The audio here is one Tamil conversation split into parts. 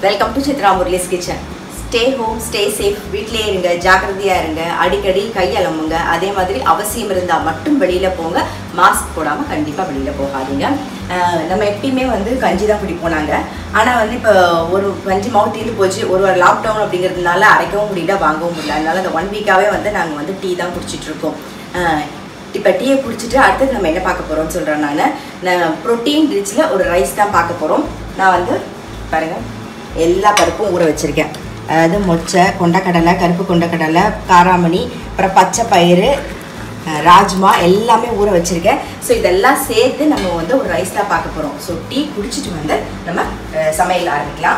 welcome to Chitra Murali's kitchen stay home stay safe வீட்டிலே இருங்க ஜாக்கிரதையாக இருங்க அடிக்கடி கையலம்புங்க அதே மாதிரி அவசியம் இருந்தால் மட்டும் வெளியில் போங்க மாஸ்க் போடாமல் கண்டிப்பாக வெளியில் போகாதீங்க அஹ் நம்ம எப்பயுமே வந்து கஞ்சி தான் குடிப்போம் நாங்கள் ஆனால் வந்து இப்போ ஒரு கஞ்சி மாவு தீர்ந்து போச்சு ஒரு ஒரு லாக்டவுன் அப்படிங்கிறதுனால அரைக்கவும் முடியல வாங்கவும் முடியல அதனால அந்த ஒன் வீக்காகவே வந்து நாங்கள் வந்து டீ தான் குடிச்சிட்டு இருக்கோம் அஹ் இப்போ டீயை குடிச்சிட்டு அடுத்தது நம்ம என்ன பார்க்க போகிறோம்னு சொல்கிறேன் நான் நான் ப்ரோட்டீன் ரிச்சில் ஒரு ரைஸ் தான் பார்க்க போகிறோம் நான் வந்து பாருங்கள் எல்லா பருப்பும் ஊற வச்சுருக்கேன் அதாவது மொச்சை கொண்டக்கடலை கருப்பு கொண்டக்கடலை காராமணி அப்புறம் பச்சை பயிறு அஹ், ராஜ்மா எல்லாமே ஊற வச்சுருக்கேன் ஸோ இதெல்லாம் சேர்த்து நம்ம வந்து ஒரு ரைஸ் தான் பார்க்க போகிறோம் ஸோ டீ குடிச்சிட்டு வந்து நம்ம அஹ், சமையல் ஆரம்பிக்கலாம்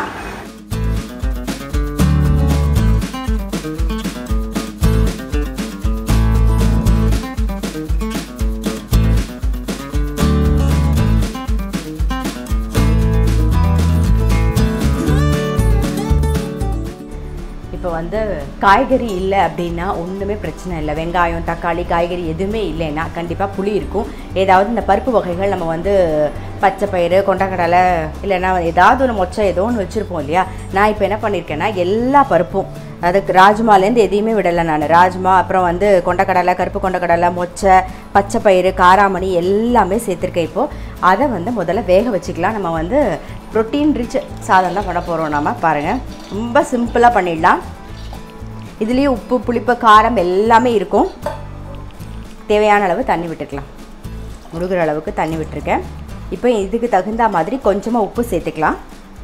இப்போ வந்து காய்கறி இல்லை அப்படின்னா ஒன்றுமே பிரச்சனை இல்லை வெங்காயம் தக்காளி காய்கறி எதுவுமே இல்லைன்னா கண்டிப்பாக புளி இருக்கும் ஏதாவது இந்த பருப்பு வகைகள் நம்ம வந்து பச்சை பயிறு கொண்டக்கடலை இல்லைன்னா ஏதாவது ஒன்று மொச்சை ஏதோ ஒன்று வச்சுருப்போம் இல்லையா நான் இப்போ என்ன பண்ணியிருக்கேன்னா எல்லா பருப்பும் அதுக்கு ராஜ்மாலேருந்து எதையுமே விடலை நான் ராஜ்மா அப்புறம் வந்து கொண்டக்கடலை கருப்பு கொண்டக்கடலை மொச்சை பச்சை பயிறு காராமணி எல்லாமே சேர்த்துருக்கேன் இப்போது அதை வந்து முதல்ல வேக வச்சுக்கலாம் நம்ம வந்து ப்ரோட்டீன் ரிச் சாதம் தான் பண்ண போகிறோம் நம்ம பாருங்கள் ரொம்ப சிம்பிளாக பண்ணிடலாம் இதுலேயும் உப்பு புளிப்பு காரம் எல்லாமே இருக்கும் தேவையான அளவு தண்ணி விட்டுக்கலாம் முழுகிற அளவுக்கு தண்ணி விட்டுருக்கேன் இப்போ இதுக்கு தகுந்த மாதிரி கொஞ்சமாக உப்பு சேர்த்துக்கலாம்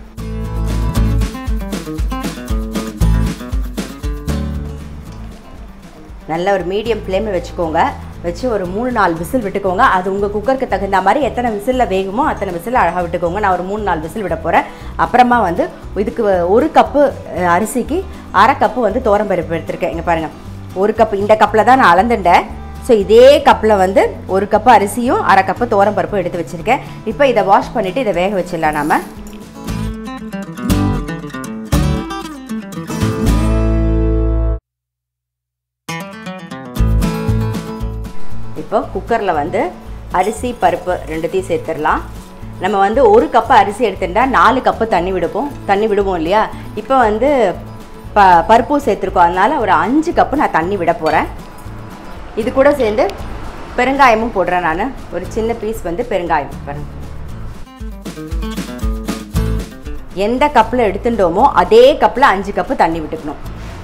நல்ல ஒரு மீடியம் ஃப்ளேமில் வச்சுக்கோங்க வச்சு ஒரு மூணு நாலு விசில் விட்டுக்கோங்க அது உங்கள் குக்கருக்கு தகுந்த மாதிரி எத்தனை விசிலில் வேகுமோ அத்தனை விசில் அழகாக விட்டுக்கோங்க நான் ஒரு மூணு நாலு விசில் விட போகிறேன் அப்புறமா வந்து இதுக்கு ஒரு கப்பு அஹ், அரிசிக்கு அரை கப்பு வந்து பருப்பு எடுத்திருக்கேன் இங்கே பாருங்கள் ஒரு கப்பு இந்த கப்பில் தான் நான் அளந்துட்டேன் ஸோ இதே கப்பில் வந்து ஒரு கப்பு அரிசியும் அரை கப்பு பருப்பும் எடுத்து வச்சுருக்கேன் இப்போ இதை வாஷ் பண்ணிவிட்டு இதை வேக வச்சிடலாம் நாம இப்போ குக்கரில் வந்து அரிசி பருப்பு ரெண்டுத்தையும் சேர்த்துடலாம் நம்ம வந்து ஒரு கப்பு அரிசி எடுத்துட்டா நாலு கப்பு தண்ணி விடுவோம் தண்ணி விடுவோம் இல்லையா இப்போ வந்து ப பருப்பும் சேர்த்துருக்கோம் அதனால் ஒரு அஞ்சு கப்பு நான் தண்ணி விட போகிறேன் இது கூட சேர்ந்து பெருங்காயமும் போடுறேன் நான் ஒரு சின்ன பீஸ் வந்து பெருங்காயம் பாருங்க எந்த கப்பில் எடுத்துட்டோமோ அதே கப்பில் அஞ்சு கப்பு தண்ணி விட்டுக்கணும்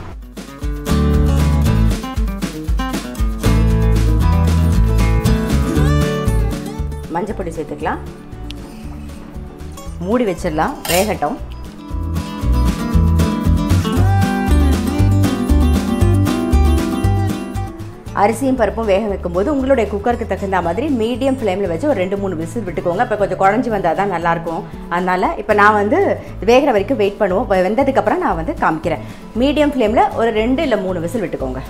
மஞ்சப்பொடி சேர்த்துக்கலாம் மூடி வச்சிடலாம் வேகட்டும் அரிசியும் பருப்பும் வேக வைக்கும்போது உங்களுடைய குக்கருக்கு தகுந்த மாதிரி மீடியம் ஃப்ளேமில் வச்சு ஒரு ரெண்டு மூணு விசில் விட்டுக்கோங்க இப்போ கொஞ்சம் குழஞ்சி வந்தால் தான் நல்லாயிருக்கும் அதனால் இப்போ நான் வந்து வேகிற வரைக்கும் வெயிட் பண்ணுவோம் வெ- வெந்ததுக்கப்புறம் நான் வந்து காமிக்கிறேன் மீடியம் ஃப்ளேமில் ஒரு ரெண்டு இல்லை மூணு விசில் விட்டுக்கோங்க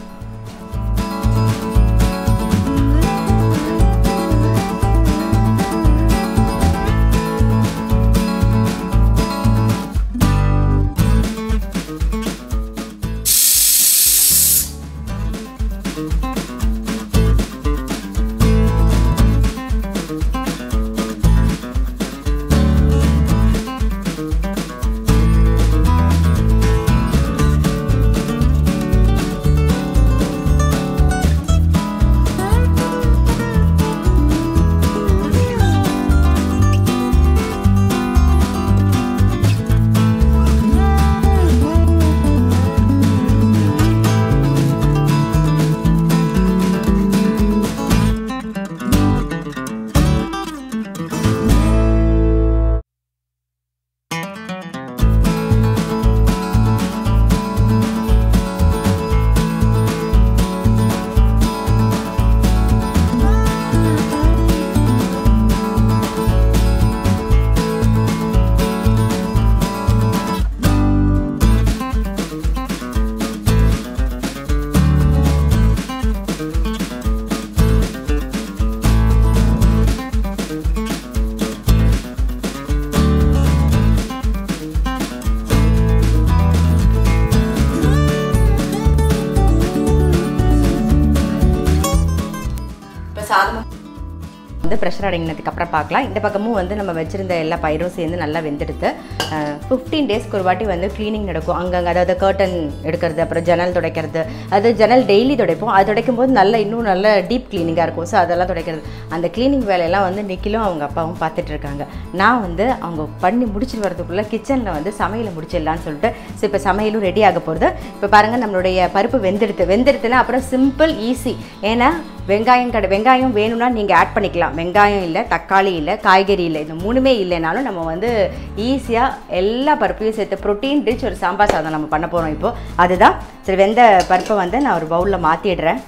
வந்து ப்ரெஷர் அடங்கினதுக்கு அப்புறம் பார்க்கலாம் இந்த பக்கமும் வந்து நம்ம வச்சிருந்த எல்லா பயிரும் சேர்ந்து நல்லா வெந்தெடுத்து ஃபிஃப்டீன் டேஸ்க்கு ஒரு வாட்டி வந்து க்ளீனிங் நடக்கும் அங்கங்கே அதாவது கர்டன் எடுக்கிறது அப்புறம் ஜன்னல் துடைக்கிறது அது ஜன்னல் டெய்லி துடைப்போம் அது துடைக்கும் போது நல்ல இன்னும் நல்ல டீப் க்ளீனிங்காக இருக்கும் ஸோ அதெல்லாம் துடைக்கிறது அந்த க்ளீனிங் வேலையெல்லாம் வந்து நிக்கிலும் அவங்க அப்பாவும் பார்த்துட்டு இருக்காங்க நான் வந்து அவங்க பண்ணி முடிச்சுட்டு வரதுக்குள்ளே கிச்சனில் வந்து சமையலை முடிச்சிடலான்னு சொல்லிட்டு ஸோ இப்போ சமையலும் ரெடி ஆக போகிறது இப்போ பாருங்கள் நம்மளுடைய பருப்பு வெந்தெடுத்து வெந்தெடுத்துனா அப்புறம் சிம்பிள் ஈஸி ஏன்னா வெங்காயம் கடை வெங்காயம் வேணும்னா நீங்கள் ஆட் பண்ணிக்கலாம் வெங்காயம் இல்லை தக்காளி இல்லை காய்கறி இல்லை இந்த மூணுமே இல்லைனாலும் நம்ம வந்து ஈஸியாக எல்லா பருப்பையும் சேர்த்து ப்ரோட்டீன் ரிச் ஒரு சாம்பார் சாதம் நம்ம பண்ண போகிறோம் இப்போது அதுதான் சரி வெந்த பருப்பை வந்து நான் ஒரு பவுலில் மாற்றிடுறேன்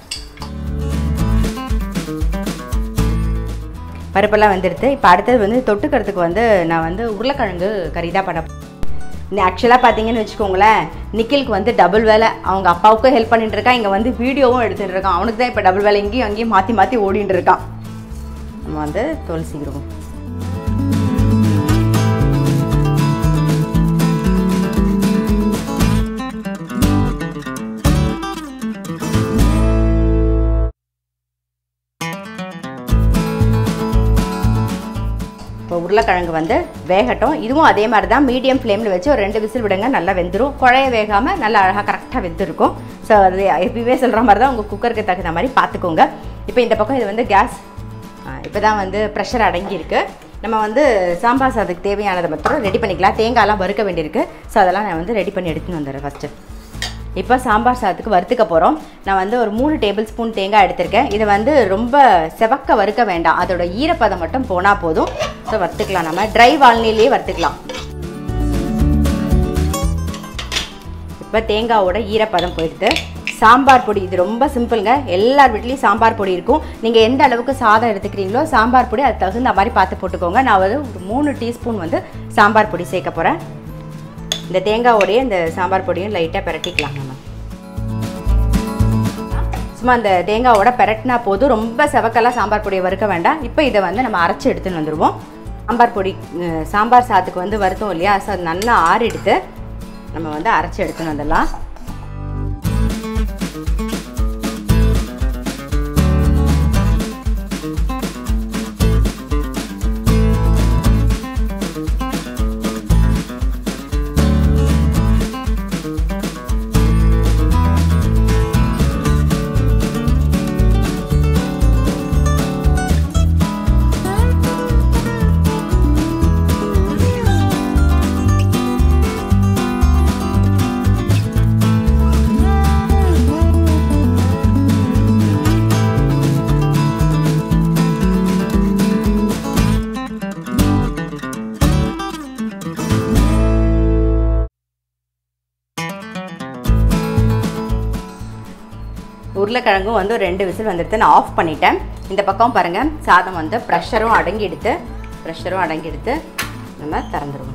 பருப்பெல்லாம் வந்துடுது இப்போ அடுத்தது வந்து தொட்டுக்கிறதுக்கு வந்து நான் வந்து உருளைக்கிழங்கு கறி தான் பண்ண இந்த ஆக்சுவலாக பார்த்தீங்கன்னு வச்சுக்கோங்களேன் நிக்கிலுக்கு வந்து டபுள் வேலை அவங்க அப்பாவுக்கும் ஹெல்ப் பண்ணிட்டு இருக்கான் இங்கே வந்து வீடியோவும் எடுத்துகிட்டு இருக்கான் அவனுக்கு தான் இப்போ டபுள் வேலை இங்கேயும் அங்கேயும் மாற்றி மாற்றி ஓடிட்டு இருக்கான் நம்ம வந்து தோல் சீக்கிரம் இப்போ உருளைக்கிழங்கு வந்து வேகட்டும் இதுவும் அதே மாதிரி தான் மீடியம் ஃப்ளேமில் வச்சு ஒரு ரெண்டு விசில் விடுங்க நல்லா வெந்துடும் குழைய வேகாமல் நல்லா அழகாக கரெக்டாக வெந்திருக்கும் ஸோ அது எப்பயுமே சொல்கிற மாதிரி தான் உங்கள் குக்கருக்கு தகுந்த மாதிரி பார்த்துக்கோங்க இப்போ இந்த பக்கம் இது வந்து கேஸ் இப்போ தான் வந்து ப்ரெஷர் அடங்கியிருக்கு நம்ம வந்து சாம்பார் சாதத்துக்கு தேவையானதை மட்டும் ரெடி பண்ணிக்கலாம் தேங்காயெல்லாம் வறுக்க வேண்டியிருக்கு ஸோ அதெல்லாம் நான் வந்து ரெடி பண்ணி எடுத்துன்னு வந்துடுறேன் ஃபஸ்ட்டு இப்போ சாம்பார் சாதத்துக்கு வறுத்துக்க போகிறோம் நான் வந்து ஒரு மூணு டேபிள் ஸ்பூன் தேங்காய் எடுத்திருக்கேன் இதை வந்து ரொம்ப செவக்க வறுக்க வேண்டாம் அதோட ஈரப்பதம் மட்டும் போனால் போதும் ஸோ வறுத்துக்கலாம் நம்ம ட்ரை வால்னிலேயே வறுத்துக்கலாம் இப்போ தேங்காவோட ஈரப்பதம் போயிடுது சாம்பார் பொடி இது ரொம்ப சிம்பிளுங்க எல்லார் வீட்லேயும் சாம்பார் பொடி இருக்கும் நீங்கள் எந்த அளவுக்கு சாதம் எடுத்துக்கிறீங்களோ சாம்பார் பொடி அது தகுந்த மாதிரி பார்த்து போட்டுக்கோங்க நான் வந்து ஒரு மூணு டீஸ்பூன் வந்து சாம்பார் பொடி சேர்க்க போகிறேன் இந்த தேங்காவோடைய இந்த சாம்பார் பொடியும் லைட்டாக பிரட்டிக்கலாம் நம்ம சும்மா அந்த தேங்காவோட பெரட்டினா போதும் ரொம்ப செவக்கெல்லாம் சாம்பார் பொடியை வறுக்க வேண்டாம் இப்போ இதை வந்து நம்ம அரைச்சி எடுத்துன்னு வந்துடுவோம் சாம்பார் பொடி அஹ், சாம்பார் சாதத்துக்கு வந்து வறுத்தோம் இல்லையா ஸோ அது நல்லா ஆறி எடுத்து நம்ம வந்து அரைச்சி எடுத்துன்னு வந்துடலாம் உருளைக்கிழங்கும் வந்து ஒரு ரெண்டு விசில் வந்துடுத்து நான் ஆஃப் பண்ணிட்டேன் இந்த பக்கம் பாருங்கள் சாதம் வந்து ப்ரெஷரும் அடங்கி எடுத்து ப்ரெஷரும் அடங்கி எடுத்து நம்ம திறந்துருவோம்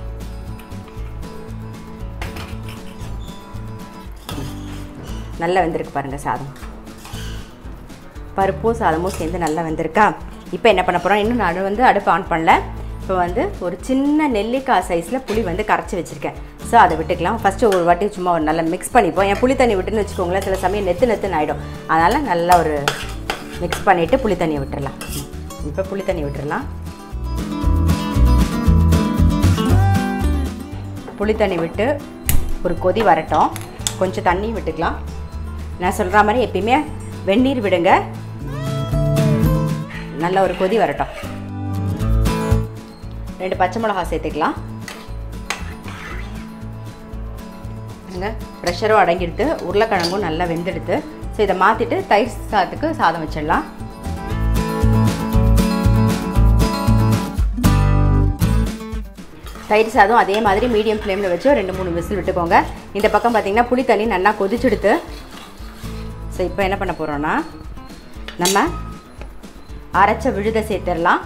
நல்லா வெந்திருக்கு பாருங்கள் சாதம் பருப்பும் சாதமும் சேர்ந்து நல்லா வெந்திருக்கா இப்போ என்ன பண்ண போகிறோம் இன்னும் நான் வந்து அடுப்பு ஆன் பண்ணல இப்போ வந்து ஒரு சின்ன நெல்லிக்காய் சைஸில் புளி வந்து கரைச்சி வச்சுருக்கேன் ஸோ அதை விட்டுக்கலாம் ஃபஸ்ட்டு ஒரு வாட்டி சும்மா ஒரு நல்லா மிக்ஸ் பண்ணிப்போம் என் புளி தண்ணி விட்டுன்னு வச்சுக்கோங்களேன் சில சமயம் நெத்து நெத்துன்னு ஆகிடும் அதனால் நல்லா ஒரு மிக்ஸ் பண்ணிவிட்டு புளி தண்ணியை விட்டுறலாம் இப்போ புளி தண்ணி விட்டுறலாம் புளி தண்ணி விட்டு ஒரு கொதி வரட்டும் கொஞ்சம் தண்ணி விட்டுக்கலாம் நான் சொல்கிற மாதிரி எப்பயுமே வெந்நீர் விடுங்க நல்ல ஒரு கொதி வரட்டும் ரெண்டு பச்சை மிளகாய் சேர்த்துக்கலாம் பாருங்க ப்ரெஷரும் அடங்கிடுத்து உருளைக்கிழங்கும் நல்லா வெந்தெடுத்து ஸோ இதை மாற்றிட்டு தயிர் சாதத்துக்கு சாதம் வச்சிடலாம் தயிர் சாதம் அதே மாதிரி மீடியம் ஃப்ளேமில் வச்சு ஒரு ரெண்டு மூணு விசில் விட்டுக்கோங்க இந்த பக்கம் பார்த்தீங்கன்னா புளி தண்ணி நல்லா கொதிச்செடுத்து ஸோ இப்போ என்ன பண்ண போகிறோன்னா நம்ம அரைச்ச விழுதை சேர்த்துடலாம்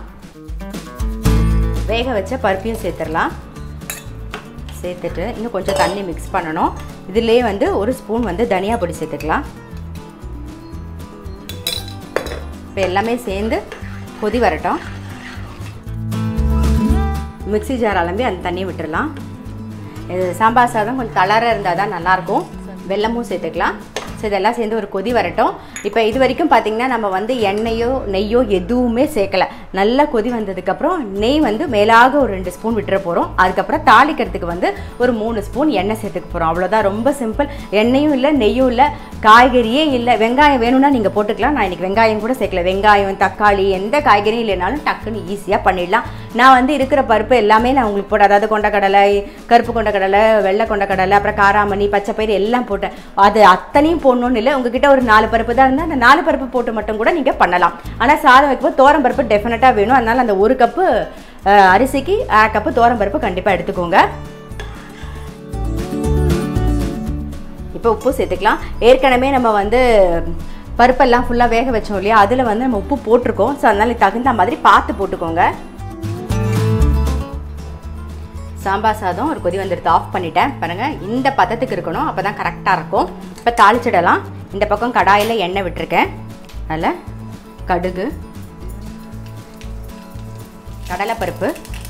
வேக வச்ச பருப்பையும் சேர்த்துடலாம் சேர்த்துட்டு இன்னும் கொஞ்சம் தண்ணி மிக்ஸ் பண்ணணும் இதிலே வந்து ஒரு ஸ்பூன் வந்து தனியா பொடி சேர்த்துக்கலாம் இப்போ எல்லாமே சேர்ந்து கொதி வரட்டும் மிக்ஸி ஜார் அலம்பி அந்த தண்ணியை விட்டுறலாம் இது சாம்பார் சாதம் கொஞ்சம் கலராக இருந்தால் தான் நல்லாயிருக்கும் வெல்லமும் சேர்த்துக்கலாம் ஸோ இதெல்லாம் சேர்ந்து ஒரு கொதி வரட்டும் இப்போ இது வரைக்கும் பார்த்தீங்கன்னா நம்ம வந்து எண்ணெயோ நெய்யோ எதுவுமே சேர்க்கல நல்லா கொதி வந்ததுக்கப்புறம் நெய் வந்து மேலாக ஒரு ரெண்டு ஸ்பூன் விட்டுற போகிறோம் அதுக்கப்புறம் தாளிக்கிறதுக்கு வந்து ஒரு மூணு ஸ்பூன் எண்ணெய் சேர்த்துக்க போகிறோம் அவ்வளோதான் ரொம்ப சிம்பிள் எண்ணெயும் இல்லை நெய்யும் இல்லை காய்கறியே இல்லை வெங்காயம் வேணும்னா நீங்கள் போட்டுக்கலாம் நான் இன்னைக்கு வெங்காயம் கூட சேர்க்கல வெங்காயம் தக்காளி எந்த காய்கறியும் இல்லைனாலும் டக்குன்னு ஈஸியாக பண்ணிடலாம் நான் வந்து இருக்கிற பருப்பு எல்லாமே நான் உங்களுக்கு போட்டேன் அதாவது கொண்டக்கடலை கருப்பு கொண்டக்கடலை வெள்ளை கொண்டக்கடலை அப்புறம் காராமணி பச்சைப்பயிறு எல்லாம் போட்டேன் அது அத்தனையும் போடணும்னு இல்லை உங்ககிட்ட ஒரு நாலு பருப்பு தான் இருந்தால் அந்த நாலு பருப்பு போட்டு மட்டும் கூட நீங்கள் பண்ணலாம் ஆனால் சாதம் வைக்கும்போது தோரம் பருப்பு டெஃபினட்டாக வேணும் அதனால் அந்த ஒரு கப்பு அஹ், அரிசிக்கு அரை கப்பு தோரம் பருப்பு கண்டிப்பாக எடுத்துக்கோங்க இப்போ உப்பு சேர்த்துக்கலாம் ஏற்கனவே நம்ம வந்து பருப்பெல்லாம் ஃபுல்லாக வேக வச்சோம் இல்லையா அதில் வந்து நம்ம உப்பு போட்டிருக்கோம் ஸோ அதனால இதுக்கு தகுந்த மாதிரி பார்த்து போட்டுக்கோங்க சாம்பார் சாதம் ஒரு கொதி வந்துடுது ஆஃப் பண்ணிட்டேன் பாருங்கள் இந்த பதத்துக்கு இருக்கணும் அப்போ தான் கரெக்டாக இருக்கும் இப்போ தாளிச்சிடலாம் இந்த பக்கம் கடாயில் எண்ணெய் விட்டுருக்கேன் அதில் கடுகு கடலைப்பருப்பு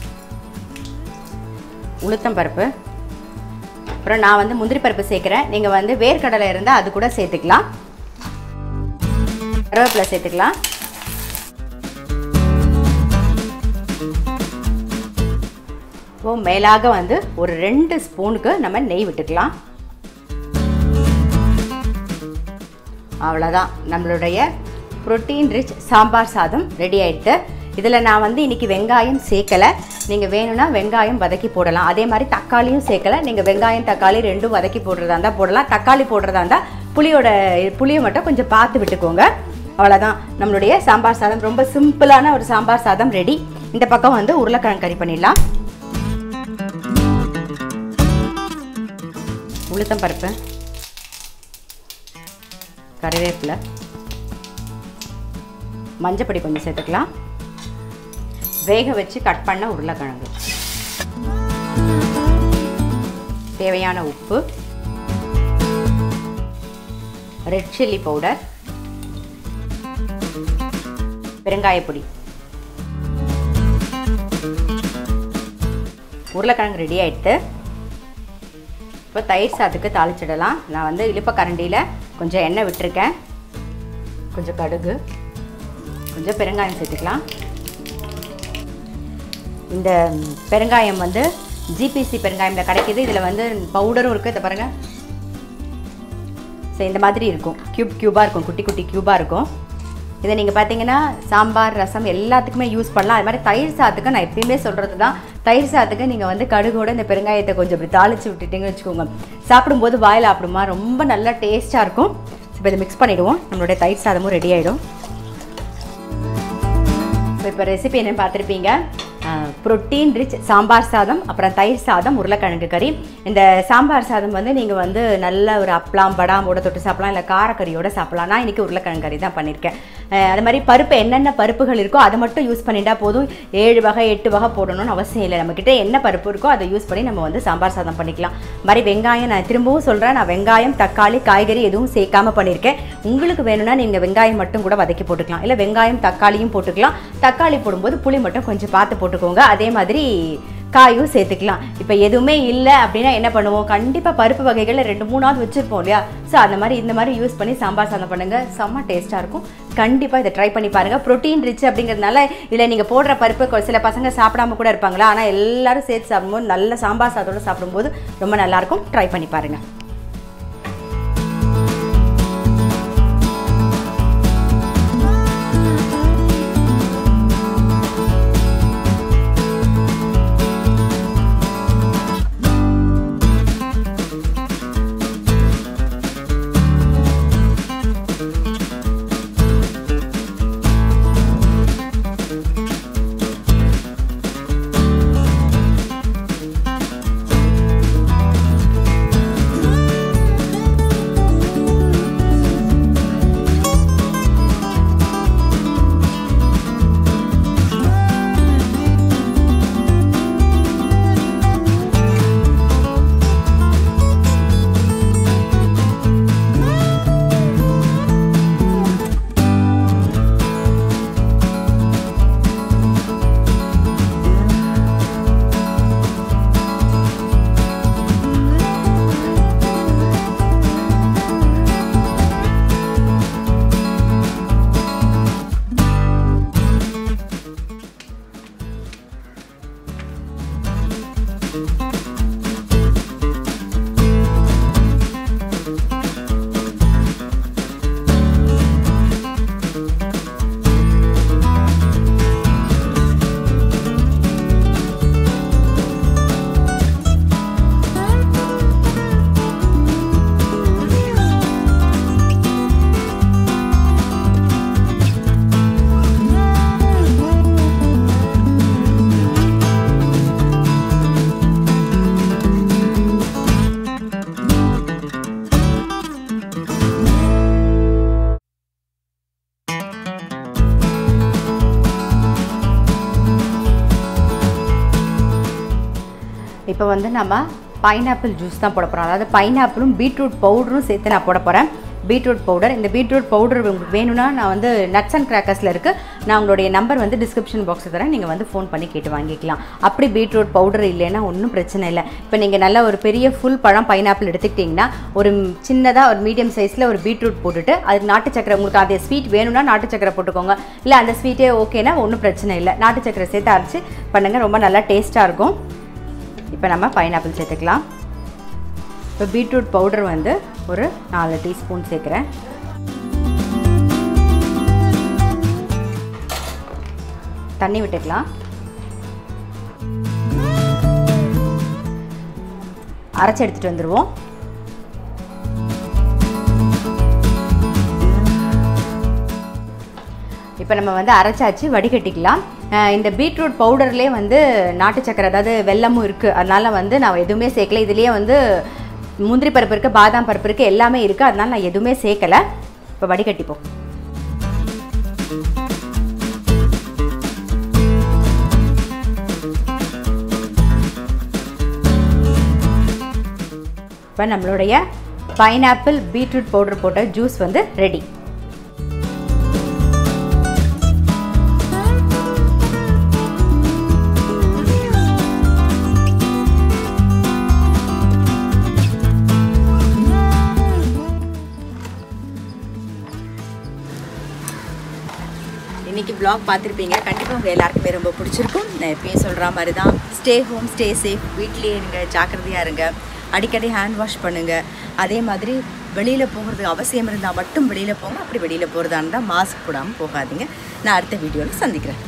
உளுத்தம் பருப்பு அப்புறம் நான் வந்து முந்திரி பருப்பு சேர்க்குறேன் நீங்கள் வந்து வேர்க்கடலை இருந்தால் அது கூட சேர்த்துக்கலாம் கருவேப்பிலை சேர்த்துக்கலாம் இப்போ மேலாக வந்து ஒரு ரெண்டு ஸ்பூனுக்கு நம்ம நெய் விட்டுக்கலாம் அவ்வளோதான் நம்மளுடைய புரோட்டீன் ரிச் சாம்பார் சாதம் ரெடி ஆயிடுது இதில் நான் வந்து இன்றைக்கி வெங்காயம் சேர்க்கலை நீங்கள் வேணும்னா வெங்காயம் வதக்கி போடலாம் அதே மாதிரி தக்காளியும் சேர்க்கலை நீங்கள் வெங்காயம் தக்காளி ரெண்டும் வதக்கி போடுறதா இருந்தால் போடலாம் தக்காளி போடுறதா இருந்தால் புளியோட புளியை மட்டும் கொஞ்சம் பார்த்து விட்டுக்கோங்க அவ்வளோதான் நம்மளுடைய சாம்பார் சாதம் ரொம்ப சிம்பிளான ஒரு சாம்பார் சாதம் ரெடி இந்த பக்கம் வந்து உருளைக்கிழங்கு கறி பண்ணிடலாம் உளுத்தம் பருப்பு கறிவேப்பிலை மஞ்சப்பொடி கொஞ்சம் சேர்த்துக்கலாம் வேக வச்சு கட் பண்ண உருளைக்கிழங்கு தேவையான உப்பு ரெட் சில்லி பவுடர் பெருங்காயப்பொடி உருளைக்கிழங்கு ரெடி ஆயிடுத்து இப்போ தயிர் சாதத்துக்கு தாளிச்சிடலாம் நான் வந்து இழுப்ப கரண்டியில் கொஞ்சம் எண்ணெய் விட்டுருக்கேன் கொஞ்சம் கடுகு கொஞ்சம் பெருங்காயம் சேர்த்துக்கலாம் இந்த பெருங்காயம் வந்து ஜிபிசி பெருங்காயம்ல கிடைக்கிது இதில் வந்து பவுடரும் இருக்குது இதை பாருங்கள் ஸோ இந்த மாதிரி இருக்கும் க்யூப் க்யூபாக இருக்கும் குட்டி குட்டி க்யூபாக இருக்கும் இதை நீங்கள் பார்த்தீங்கன்னா சாம்பார் ரசம் எல்லாத்துக்குமே யூஸ் பண்ணலாம் அது மாதிரி தயிர் சாதத்துக்கு நான் எப்பயுமே சொல்கிறது தான் தயிர் சாதத்துக்கு நீங்கள் வந்து கடுகோட இந்த பெருங்காயத்தை கொஞ்சம் இப்படி தாளித்து விட்டுட்டீங்கன்னு வச்சுக்கோங்க சாப்பிடும்போது வாயில் சாப்பிடுமா ரொம்ப நல்லா டேஸ்ட்டாக இருக்கும் இப்போ இதை மிக்ஸ் பண்ணிவிடுவோம் நம்மளுடைய தயிர் சாதமும் ரெடி ஆகிடும் ஸோ இப்போ ரெசிபி என்னன்னு பார்த்துருப்பீங்க புரோட்டீன் ரிச் சாம்பார் சாதம் அப்புறம் தயிர் சாதம் உருளைக்கிழங்கு கறி இந்த சாம்பார் சாதம் வந்து நீங்கள் வந்து நல்ல ஒரு அப்பளம் படாமோட தொட்டு சாப்பிடலாம் இல்லை காரக்கறியோட சாப்பிடலாம் நான் இன்றைக்கி உருளைக்கிழங்கு கறி தான் பண்ணியிருக்கேன் அஹ் அது மாதிரி பருப்பு என்னென்ன பருப்புகள் இருக்கோ அதை மட்டும் யூஸ் பண்ணிட்டா போதும் ஏழு வகை எட்டு வகை போடணும்னு அவசியம் இல்லை நம்மக்கிட்ட என்ன பருப்பு இருக்கோ அதை யூஸ் பண்ணி நம்ம வந்து சாம்பார் சாதம் பண்ணிக்கலாம் இது மாதிரி வெங்காயம் நான் திரும்பவும் சொல்கிறேன் நான் வெங்காயம் தக்காளி காய்கறி எதுவும் சேர்க்காம பண்ணியிருக்கேன் உங்களுக்கு வேணும்னா நீங்கள் வெங்காயம் மட்டும் கூட வதக்கி போட்டுக்கலாம் இல்லை வெங்காயம் தக்காளியும் போட்டுக்கலாம் தக்காளி போடும்போது புளி மட்டும் கொஞ்சம் பார்த்து போட்டுக்கோங்க அதே மாதிரி காயும் சேர்த்துக்கலாம் இப்போ எதுவுமே இல்லை அப்படின்னா என்ன பண்ணுவோம் கண்டிப்பாக பருப்பு வகைகளில் ரெண்டு மூணாவது வச்சுருப்போம் இல்லையா ஸோ அந்த மாதிரி இந்த மாதிரி யூஸ் பண்ணி சாம்பார் சாதம் பண்ணுங்கள் செம்ம டேஸ்ட்டாக இருக்கும் கண்டிப்பாக இதை ட்ரை பண்ணி பாருங்கள் ப்ரோட்டீன் ரிச் அப்படிங்கிறதுனால இதில் நீங்கள் போடுற பருப்பு கொ- சில பசங்க சாப்பிடாம கூட இருப்பாங்களா ஆனால் எல்லாரும் சேர்த்து சாப்பிடும்போது நல்ல சாம்பார் சாதத்தோட சாப்பிடும்போது ரொம்ப நல்லாயிருக்கும் ட்ரை பண்ணி பாருங்கள் இப்போ வந்து நம்ம பைனாப்பிள் ஜூஸ் தான் போட போகிறோம் அதாவது பைனாப்பிளும் பீட்ரூட் பவுடரும் சேர்த்து நான் போட போகிறேன் பீட்ரூட் பவுடர் இந்த பீட்ரூட் பவுடர் உங்களுக்கு வேணும்னா நான் வந்து நட்ஸ் அண்ட் கிராக்கர்ஸில் இருக்குது நான் உங்களுடைய நம்பர் வந்து டிஸ்கிரிப்ஷன் பாக்ஸில் தரேன் நீங்கள் வந்து ஃபோன் பண்ணி கேட்டு வாங்கிக்கலாம் அப்படி பீட்ரூட் பவுடர் இல்லைன்னா ஒன்றும் பிரச்சனை இல்லை இப்போ நீங்கள் நல்ல ஒரு பெரிய ஃபுல் பழம் பைனாப்பிள் எடுத்துக்கிட்டிங்கன்னா ஒரு சின்னதாக ஒரு மீடியம் சைஸில் ஒரு பீட்ரூட் போட்டுட்டு அது நாட்டு சக்கரை உங்களுக்கு அதே ஸ்வீட் வேணும்னா நாட்டு சக்கரை போட்டுக்கோங்க இல்லை அந்த ஸ்வீட்டே ஓகேனா ஒன்றும் பிரச்சனை இல்லை நாட்டு சக்கரை சேர்த்து அரைச்சி பண்ணுங்கள் ரொம்ப நல்லா டேஸ்ட்டாக இருக்கும் இப்போ நம்ம பைனாப்பிள் சேர்த்துக்கலாம் இப்போ பீட்ரூட் பவுடர் வந்து ஒரு நாலு டீஸ்பூன் சேர்க்குறேன் தண்ணி விட்டுக்கலாம் அரைச்சி எடுத்துகிட்டு வந்துடுவோம் இப்போ நம்ம வந்து அரைச்சாச்சு வடிகட்டிக்கலாம் அஹ் இந்த பீட்ரூட் பவுடர்லேயே வந்து நாட்டு சக்கரை அதாவது வெல்லமும் இருக்குது அதனால வந்து நான் எதுவுமே சேர்க்கல இதுலேயே வந்து முந்திரி பருப்பு இருக்குது பாதாம் பருப்பு இருக்குது எல்லாமே இருக்குது அதனால நான் எதுவுமே சேர்க்கலை இப்போ வடிகட்டிப்போம் இப்போ நம்மளுடைய பைனாப்பிள் பீட்ரூட் பவுடர் போட்ட ஜூஸ் வந்து ரெடி இன்னைக்கு vlog பார்த்துருப்பீங்க கண்டிப்பாக உங்கள் எல்லாருக்குமே ரொம்ப பிடிச்சிருக்கும் நான் எப்பயும் சொல்கிற மாதிரி தான் ஸ்டே ஹோம் ஸ்டே சேஃப் வீட்லேயே இருங்க ஜாக்கிரதையாக இருங்க அடிக்கடி ஹேண்ட் வாஷ் பண்ணுங்கள் அதே மாதிரி வெளியில் போகிறதுக்கு அவசியம் இருந்தால் மட்டும் வெளியில் போங்க அப்படி வெளியில் போகிறதா இருந்தால் மாஸ்க் போடாமல் போகாதீங்க நான் அடுத்த வீடியோவில் சந்திக்கிறேன்